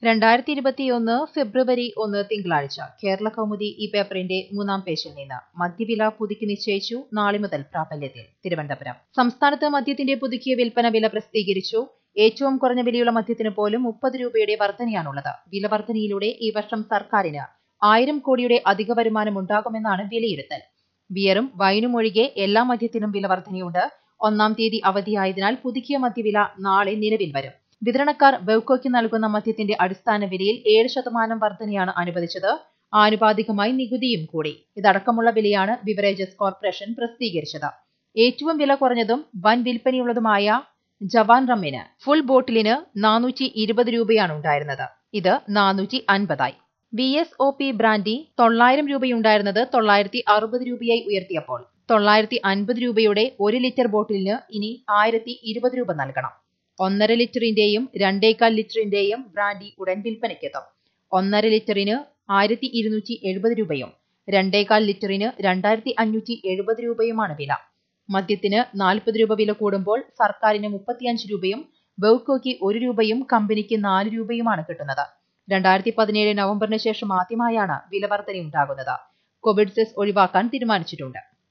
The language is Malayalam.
രണ്ടായിരത്തി ഇരുപത്തിയൊന്ന് ഫെബ്രുവരി ഒന്ന് തിങ്കളാഴ്ച കേരള കൗമുദി ഈ പേപ്പറിന്റെ മൂന്നാം പേജിൽ നിന്ന് മദ്യവില പുതുക്കി നിശ്ചയിച്ചു നാളെ മുതൽ പ്രാബല്യത്തിൽ തിരുവനന്തപുരം സംസ്ഥാനത്ത് മദ്യത്തിന്റെ പുതുക്കിയ വിൽപ്പന വില പ്രസിദ്ധീകരിച്ചു ഏറ്റവും കുറഞ്ഞ വിലയുള്ള മദ്യത്തിന് പോലും മുപ്പത് രൂപയുടെ വർധനയാണുള്ളത് വില വർധനയിലൂടെ ഈ വർഷം സർക്കാരിന് ആയിരം കോടിയുടെ അധിക വരുമാനം ഉണ്ടാകുമെന്നാണ് വിലയിരുത്തൽ ബിയറും വൈനും ഒഴികെ എല്ലാ മദ്യത്തിനും വില വർധനയുണ്ട് ഒന്നാം തീയതി അവധിയായതിനാൽ പുതുക്കിയ മദ്യവില നാളെ നിലവിൽ വരും വിതരണക്കാർ ബെവ്കോയ്ക്ക് നൽകുന്ന മദ്യത്തിന്റെ അടിസ്ഥാന വിലയിൽ ഏഴ് ശതമാനം വർധനയാണ് അനുവദിച്ചത് ആനുപാതികമായി നികുതിയും കൂടി ഇതടക്കമുള്ള വിലയാണ് ബിവറേജസ് കോർപ്പറേഷൻ പ്രസിദ്ധീകരിച്ചത് ഏറ്റവും വില കുറഞ്ഞതും വൻ വിൽപ്പനയുള്ളതുമായ ജവാൻ റമ്മിന് ഫുൾ ബോട്ടിലിന് നാനൂറ്റി ഇരുപത് രൂപയാണ് ഉണ്ടായിരുന്നത് ഇത് നാനൂറ്റി അൻപതായി V S O P brandy തൊള്ളായിരം രൂപയുണ്ടായിരുന്നത് തൊള്ളായിരത്തി അറുപത് രൂപയായി ഉയർത്തിയപ്പോൾ തൊള്ളായിരത്തി അൻപത് രൂപയുടെ ഒരു ലിറ്റർ ബോട്ടിലിന് ഇനി ആയിരത്തി ഇരുപത് രൂപ നൽകണം ഒന്നര ലിറ്ററിന്റെയും രണ്ടേകാൽ ലിറ്ററിന്റെയും ബ്രാൻഡി ഉടൻ വിൽപ്പനയ്ക്കെത്തും ഒന്നര ലിറ്ററിന് ആയിരത്തി ഇരുന്നൂറ്റി എഴുപത് രൂപയും രണ്ടേകാൽ ലിറ്ററിന് രണ്ടായിരത്തി അഞ്ഞൂറ്റി എഴുപത് രൂപയുമാണ് വില മദ്യത്തിന് നാൽപ്പത് രൂപ വില കൂടുമ്പോൾ സർക്കാരിന് മുപ്പത്തിയഞ്ച് രൂപയും ബെവ്കോയ്ക്ക് ഒരു രൂപയും കമ്പനിക്ക് നാല് രൂപയുമാണ് കിട്ടുന്നത് രണ്ടായിരത്തി പതിനേഴ് നവംബറിന് ശേഷം ആദ്യമായാണ് വില വർധനയുണ്ടാകുന്നത് കോവിഡ് സെസ് ഒഴിവാക്കാൻ തീരുമാനിച്ചിട്ടുണ്ട്